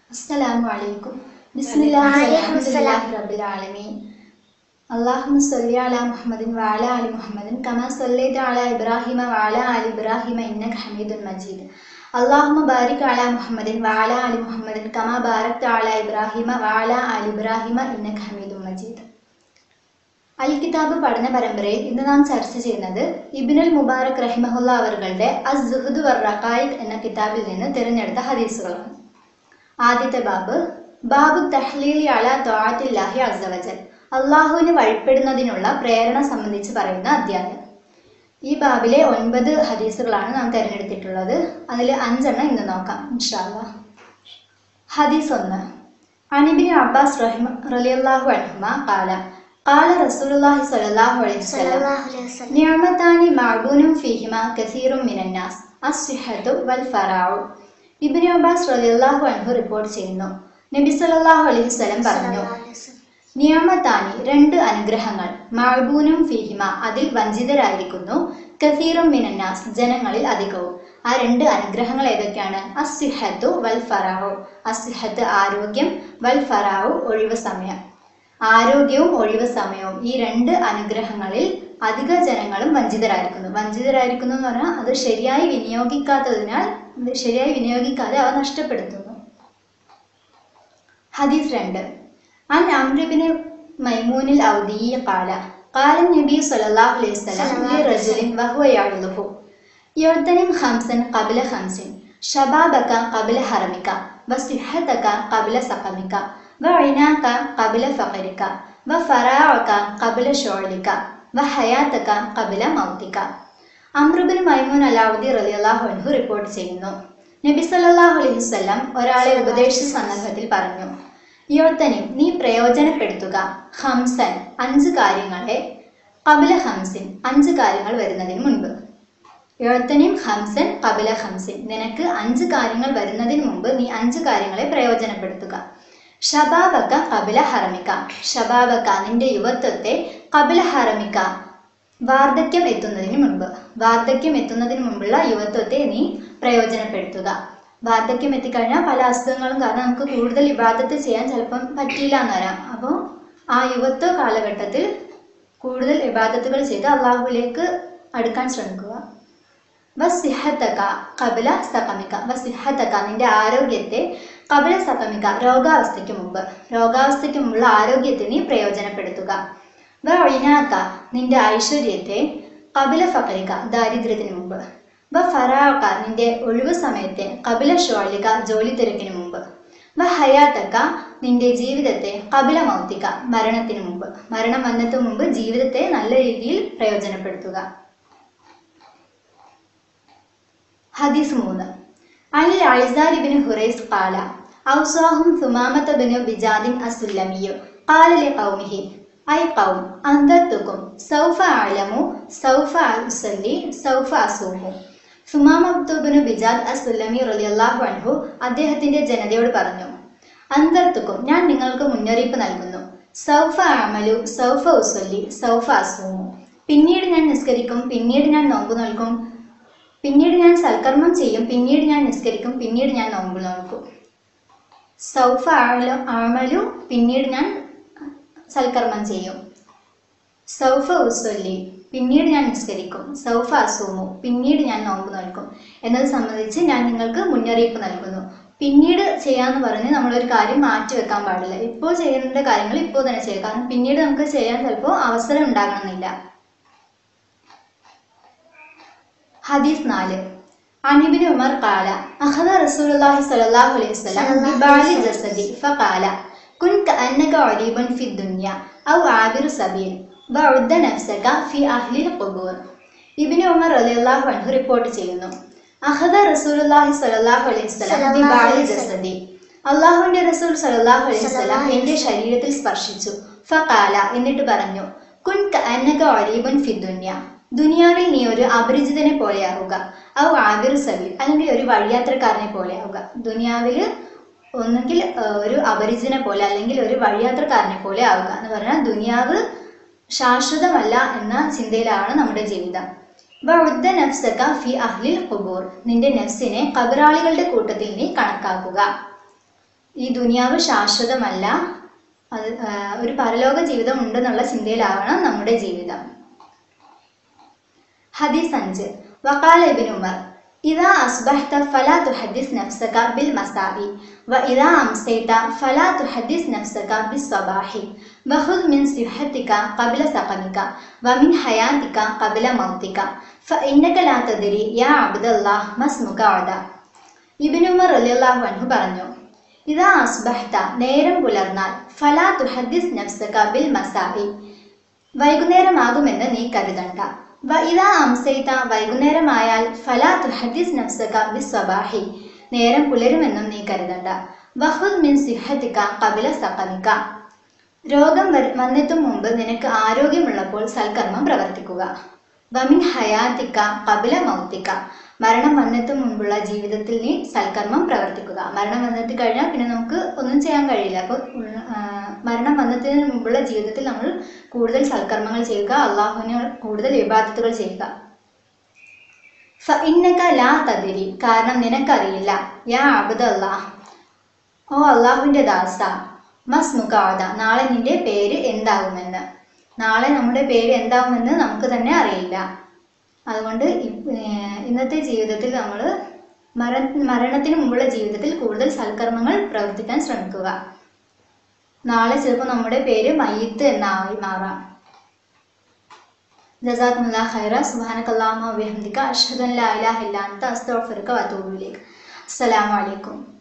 السلام عليكم بسم الله وعليكم والحمد لله السلام. رب العالمين اللهم صل على محمد وعلى آل محمد كما صليت على إبراهيم وعلى آل إبراهيم إنك حميد مجيد اللهم بارك على محمد وعلى آل محمد كما باركت على إبراهيم وعلى آل إبراهيم إنك حميد مجيد അൽ കിതാബ് പഠന പരമ്പരയിൽ ഇന്ന് നാം ചർച്ച ചെയ്യുന്നത് ഇബിനുൽ മുബാറക് റഹിമഹുല്ല അവറുകളുടെ അസ് സുഹദ് വർ റഖായിഖ് എന്ന കിതാബിൽ നിന്ന് തിരഞ്ഞെടുത്ത ഹദീസുകളാണ് ആദ്യത്തെ ബാബ് ബാബു തഹ്ലീലി അല ത്വാത്തില്ലാഹി അസവജൽ അള്ളാഹുവിന് വഴിപ്പെടുന്നതിനുള്ള പ്രേരണ സംബന്ധിച്ച് പറയുന്ന അധ്യായം ഈ ബാബിലെ ഒൻപത് ഹദീസുകളാണ് നാം തിരഞ്ഞെടുത്തിട്ടുള്ളത് അതിൽ അഞ്ചെണ്ണം ഇന്ന് നോക്കാം ഇൻഷാല്ല ഹദീസ് ഒന്ന് അനിബിന് അബ്ബാസ് റഹിമ റലിയല്ലാഹു അൻഹുമ കാല قال رسول الله صلى الله عليه وسلم സല്ലല്ലാഹു അലൈഹി വസല്ലം നിയമത്താനി മഅബൂനും ഫീഹിമ കസീറും മിനന്നാസ് അസ്വിഹത്തു വൽ ഫറാഉ ഇബ്നു അബ്ബാസ് റളിയല്ലാഹു അൻഹു റിപ്പോർട്ട് ചെയ്യുന്നു നബി സല്ലല്ലാഹു അലൈഹി വസല്ലം പറഞ്ഞു സല്ലല്ലാഹു അലൈഹി വസല്ലം നിയമത്താനി രണ്ട് അനുഗ്രഹങ്ങൾ മഅബൂനും ഫീഹിമ അതിൽ വഞ്ചിതരായിരിക്കുന്നു കസീറും മിനന്നാസ് ജനങ്ങളിൽ അധികവും ആ രണ്ട് അനുഗ്രഹങ്ങൾ ഏതൊക്കെയാണ് അസ്വിഹത്തു വൽ ഫറാഉ അസ്വിഹത്ത് ആരോഗ്യം വൽ ഫറാഉ ഒഴിവ് സമയം ആരോഗ്യവും ഒഴിവ് സമയവും ഈ രണ്ട് അനുഗ്രഹങ്ങളിൽ അധിക ജനങ്ങളും വഞ്ചിതരായിരിക്കുന്നു വഞ്ചിതരായിരിക്കുന്നു എന്ന് പറഞ്ഞാൽ അത് ശരിയായി വിനിയോഗിക്കാത്തതിനാൽ ഇത് ശരിയായി വിനിയോഗിക്കാതെ അവ നഷ്ടപ്പെടുത്തുന്നു ഹദീസ് രണ്ട് عن عمرو بن ميمون الأودي قال قال النبي صلى الله عليه وسلم صلى الله عليه لرجل وهو يعظه يغتنم خمسا قبل خمس شبابك قبل حرمك وصحتك قبل سقمك وعناك قبل فقرك وفراعك قبل شعلك وحياتك قبل موتك അമ്രുബിൻ മൈമൂൻ അലാവുദ്ദി റളിയല്ലാഹു അൻഹു റിപ്പോർട്ട് ചെയ്യുന്നു നബി സല്ലല്ലാഹു അലൈഹി വസല്ലം ഒരാളെ ഉപദേശിച്ച സന്ദർഭത്തിൽ പറഞ്ഞു യോത്തനി നീ പ്രയോജനപ്പെടുത്തുക ഹംസൻ അഞ്ച് കാര്യങ്ങളെ കപില ഹംസിൻ അഞ്ച് കാര്യങ്ങൾ വരുന്നതിന് മുൻപ് യോത്തനിം ഹംസൻ കപില ഹംസിൻ നിനക്ക് അഞ്ച് കാര്യങ്ങൾ വരുന്നതിന് മുമ്പ് നീ അഞ്ച് കാര്യങ്ങളെ പ്രയോജനപ്പെടുത്തുക ഷബാബക്ക കപില ഹറമിക്ക ഷബാബക്ക നിന്റെ യുവത്വത്തെ കപില ഹറമിക്ക വാർദ്ധക്യം എത്തുന്നതിന് മുൻപ് വാർദ്ധക്യം എത്തുന്നതിന് മുമ്പുള്ള യുവത്വത്തെ നീ പ്രയോജനപ്പെടുത്തുക വാർദ്ധക്യം എത്തിക്കഴിഞ്ഞാൽ പല അസുഖങ്ങളും കാരണം നമുക്ക് കൂടുതൽ ഇബാദത്ത് ചെയ്യാൻ ചിലപ്പം പറ്റിയില്ല എന്ന് വരാം അപ്പോൾ ആ യുവത്വ കാലഘട്ടത്തിൽ കൂടുതൽ ഇബാദത്തുകൾ ചെയ്ത് അള്ളാഹുവിലേക്ക് അടുക്കാൻ ശ്രമിക്കുക വസിഹത്തക കപില സകമിക വസിഹത്തക നിന്റെ ആരോഗ്യത്തെ കപില സകമിക രോഗാവസ്ഥയ്ക്ക് മുമ്പ് രോഗാവസ്ഥയ്ക്ക് മുമ്പുള്ള ആരോഗ്യത്തെ നീ പ്രയോജനപ്പെടുത്തുക വ ഒഴിനാക്ക നിന്റെ ഐശ്വര്യത്തെ കപില ഫകരിക ദാരിദ്ര്യത്തിന് മുമ്പ് വ ഫറാക്ക നിന്റെ ഒഴിവ് സമയത്തെ കപില ഷോളിക ജോലി തിരക്കിന് മുമ്പ് വ ഹയാത്തക്ക നിന്റെ ജീവിതത്തെ കപില മൗത്തിക മരണത്തിന് മുമ്പ് മരണം വന്നതിന് മുമ്പ് ജീവിതത്തെ നല്ല രീതിയിൽ പ്രയോജനപ്പെടുത്തുക ഹദീസ് മൂന്ന് അനിൽ അഴ്സാർ ബിൻ ഹുറൈസ് ഖാല ഔസാഹും സുമാമത്ത ബിൻ ബിജാദിൻ അസുല്ലമിയു ഖാല ലിഖൗമിഹി ഐ ഖൗം അന്തത്തുക്കും സൗഫ അലമു സൗഫ ഉസല്ലി സൗഫ അസൂമു സുമാമത്തു ബിൻ ബിജാദ് അസുല്ലമി റളിയല്ലാഹു അൻഹു അദ്ദേഹത്തിന്റെ ജനതയോട് പറഞ്ഞു അന്തർത്തുക്കും ഞാൻ നിങ്ങൾക്ക് മുന്നറിയിപ്പ് നൽകുന്നു സൗഫ അമലു സൗഫ ഉസല്ലി സൗഫ അസൂമു പിന്നീട് ഞാൻ നിസ്കരിക്കും പിന്നീട് ഞാൻ നോമ്പ് നൽകും പിന്നീട് ഞാൻ സൽക്കർമ്മം ചെയ്യും പിന്നീട് ഞാൻ നിസ്കരിക്കും പിന്നീട് ഞാൻ നോമ്പ് നോക്കും സൗഫ ആമലു ആമലു പിന്നീട് ഞാൻ സൽക്കർമ്മം ചെയ്യും സൗഫ ഉസ്വല്ലി പിന്നീട് ഞാൻ നിസ്കരിക്കും സൗഫ അസൂമു പിന്നീട് ഞാൻ നോമ്പ് നോൽക്കും എന്നത് സംബന്ധിച്ച് ഞാൻ നിങ്ങൾക്ക് മുന്നറിയിപ്പ് നൽകുന്നു പിന്നീട് ചെയ്യാന്ന് പറഞ്ഞ് നമ്മളൊരു കാര്യം മാറ്റി വെക്കാൻ പാടില്ല ഇപ്പോൾ ചെയ്യേണ്ട കാര്യങ്ങൾ ഇപ്പോൾ തന്നെ ചെയ്യുക കാരണം പിന്നീട് നമുക്ക് ചെയ്യാൻ ചിലപ്പോൾ അവസരം ഉണ്ടാകണമെന്നില്ല ഹദീസ് നാല് അനിബിൻ ഉമർ കാല അഖദ റസൂലുള്ളാഹി സ്വല്ലല്ലാഹു അലൈഹി വസല്ലം സ്വല്ലല്ലാഹു ബിബാലി അലൈഹി ജസദി ഫഖാല കുൻ കഅന്നക അരീബൻ ഫി ദുനിയ ഔ ആബിറു സബീൽ വഉദ്ദ നഫ്സക ഫി അഹ്ലിൽ ഖുബൂർ ഇബ്നു ഉമർ റളിയല്ലാഹു അൻഹു റിപ്പോർട്ട് ചെയ്യുന്നു അഖദ റസൂലുള്ളാഹി സ്വല്ലല്ലാഹു അലൈഹി വസല്ലം സ്വല്ലല്ലാഹു ബിബാലി അലൈഹി വസല്ലം. ജസദി അള്ളാഹുവിന്റെ റസൂൽ സല്ലല്ലാഹു അലൈഹി വസല്ലം സ്വല്ലല്ലാഹു അലൈഹി എന്റെ ശരീരത്തിൽ സ്പർശിച്ചു ഫഖാല എന്നിട്ട് പറഞ്ഞു കുൻ കഅന്നക അരീബൻ ഫി ദുനിയ ദുനിയാവിൽ നീ ഒരു അപരിചിതനെ പോലെയാവുക ഔ ആബിർ സബീൽ അല്ലെങ്കിൽ ഒരു വഴിയാത്രക്കാരനെ പോലെയാവുക ദുനിയാവിൽ ഒന്നുകിൽ ഏഹ്, ഒരു അപരിചിതനെ പോലെ അല്ലെങ്കിൽ ഒരു വഴിയാത്രക്കാരനെ പോലെ ആവുക എന്ന് പറഞ്ഞാൽ ദുനിയാവ് ശാശ്വതമല്ല എന്ന ചിന്തയിലാണ് നമ്മുടെ ജീവിതം വഉദ്ദ നഫ്സക ഫി അഹ്ലിൽ ഖുബൂർ നിന്റെ നഫ്സിനെ കബറാളികളുടെ കൂട്ടത്തിൽ നീ കണക്കാക്കുക ഈ ദുനിയാവ് ശാശ്വതമല്ല അത് ആ, ഒരു പരലോക ജീവിതം ഉണ്ടെന്നുള്ള ചിന്തയിലാവണം നമ്മുടെ ജീവിതം ഹദീസ് അഞ്ച് വക്കാല ഇബിൻ ഉമർ إذا أصبحت فلا تحدث نفسك بالمساء وإذا أمسيت فلا تحدث نفسك بالصباح وخذ من صحتك قبل سقمك ومن حياتك قبل موتك فإنك لا تدري يا عبد الله ما اسمك غدا ഇബിൻ ഉമർ റളിയല്ലാഹു അൻഹു പറഞ്ഞു ഇതാ അസ്ബഹ്ത നേരം പുലർന്നാൽ ഫലാ തുഹദ്ദിസ് നഫ്സക ബിൽ മസാഇ വൈകുന്നേരമാകുമെന്ന് നീ കരുതണ്ട വ ഇതാ അംസൈത വൈകുന്നേരമായാൽ ഫലാ തുഹദ്ദിസ് നഫ്സക ബിസ് സ്വബാഹി നേരം പുലരുമെന്നും നീ കരുതണ്ട വഹുദ് മിൻ സിഹത്തിക കപില സഖമിക രോഗം വര- വന്നെത്തും മുമ്പ് നിനക്ക് ആരോഗ്യമുള്ളപ്പോൾ സൽക്കർമ്മം പ്രവർത്തിക്കുക വമിൻ ഹയാത്തിക്ക കപില മൗത്തിക്ക മരണം വന്നെത്തും മുമ്പുള്ള ജീവിതത്തിൽ നീ സൽക്കർമ്മം പ്രവർത്തിക്കുക മരണം വന്നെത്തി കഴിഞ്ഞാൽ പിന്നെ നമുക്ക് ഒന്നും ചെയ്യാൻ കഴിയില്ല അപ്പോൾ മരണം വന്നതിന് മുമ്പുള്ള ജീവിതത്തിൽ നമ്മൾ കൂടുതൽ സൽക്കർമ്മങ്ങൾ ചെയ്യുക അള്ളാഹുവിന് കൂടുതൽ വിവാദത്തുകൾ ചെയ്യുക ഫ ഇന്നക ലാ തദിരി കാരണം നിനക്കറിയില്ല യാ അബ്ദല്ലാഹ് ഓ അള്ളാഹുവിൻ്റെ ദാസ മസ്മുഖാദ നാളെ നിന്റെ പേര് എന്താകുമെന്ന് നാളെ നമ്മുടെ പേര് എന്താകുമെന്ന് നമുക്ക് തന്നെ അറിയില്ല അതുകൊണ്ട് ഇ- ഏർ ഇന്നത്തെ ജീവിതത്തിൽ നമ്മൾ മര മരണത്തിന് മുമ്പുള്ള ജീവിതത്തിൽ കൂടുതൽ സൽക്കർമ്മങ്ങൾ പ്രവർത്തിക്കാൻ ശ്രമിക്കുക നാളെ ചിലപ്പോൾ നമ്മുടെ പേര് മയ്യത്ത് എന്നായി മാറാം ജസാക്കുമുല്ലാ ഖൈറ സുബ്ഹാനകല്ലാഹുമ്മ വബിഹംദിക അഷ്ഹദു അൻ ലാ ഇലാഹ ഇല്ല അൻത അസ്തഗ്ഫിറുക വഅതൂബു ഇലൈക് അസ്സലാമു അലൈക്കും